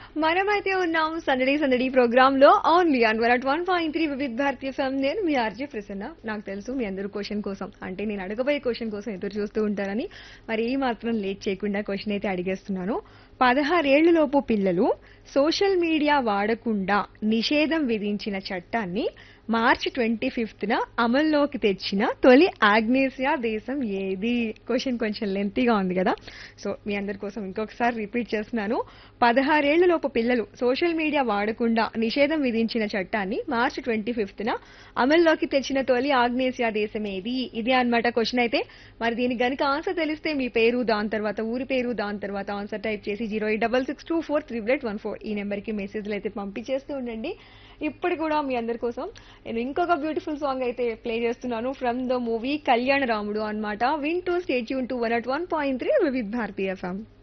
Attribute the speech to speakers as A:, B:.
A: మనమైతే ఉన్నాం సందడి సందడి ప్రోగ్రామ్ లో only on one nought one point three Vividh Bharati fem నేను మీ ఆర్జే ప్రసన్న నాకు తెలుసు మీ అందరూ క్వశ్చన్ కోసం అంటే నేను అడగబోయే క్వశ్చన్ కోసం ఎదురు చూస్తూ ఉంటారని మరి ఈ మాత్రం లేట్ చేయకుండా క్వశ్చన్ అయితే అడిగేస్తున్నాను పదహారేళ్లలోపు పిల్లలు సోషల్ మీడియా వాడకుండా నిషేధం విధించిన చట్టాన్ని మార్చి ట్వంటీ ఫిఫ్త్న అమల్లోకి తెచ్చిన తొలి ఆగ్నేసియా దేశం ఏది క్వశ్చన్ కొంచెం లెంతీగా ఉంది కదా సో మీ అందరి కోసం ఇంకొకసారి రిపీట్ చేస్తున్నాను పదహారేళ్లలోపు పిల్లలు సోషల్ మీడియా వాడకుండా నిషేధం విధించిన చట్టాన్ని మార్చి ట్వంటీ ఫిఫ్త్న అమల్లోకి తెచ్చిన తొలి ఆగ్నేసియా దేశం ఏది ఇదే అన్నమాట క్వశ్చన్ అయితే మరి దీనికి గనుక ఆన్సర్ తెలిస్తే మీ పేరు దాని తర్వాత ఊరి పేరు దాని తర్వాత ఆన్సర్ టైప్ చేసి zero eight double six two four three eight one four ఈ నెంబర్కి మెసేజ్లు అయితే పంపించేస్తూ ఉండండి ఇప్పుడు కూడా మీ అందరి కోసం నేను ఇంకొక బ్యూటిఫుల్ సాంగ్ అయితే ప్లే చేస్తున్నాను from the movie Kalyana Ramudu అన్నమాట విన్ టు స్టేట్ యూన్ to one nought one point three Vividh Bharati FM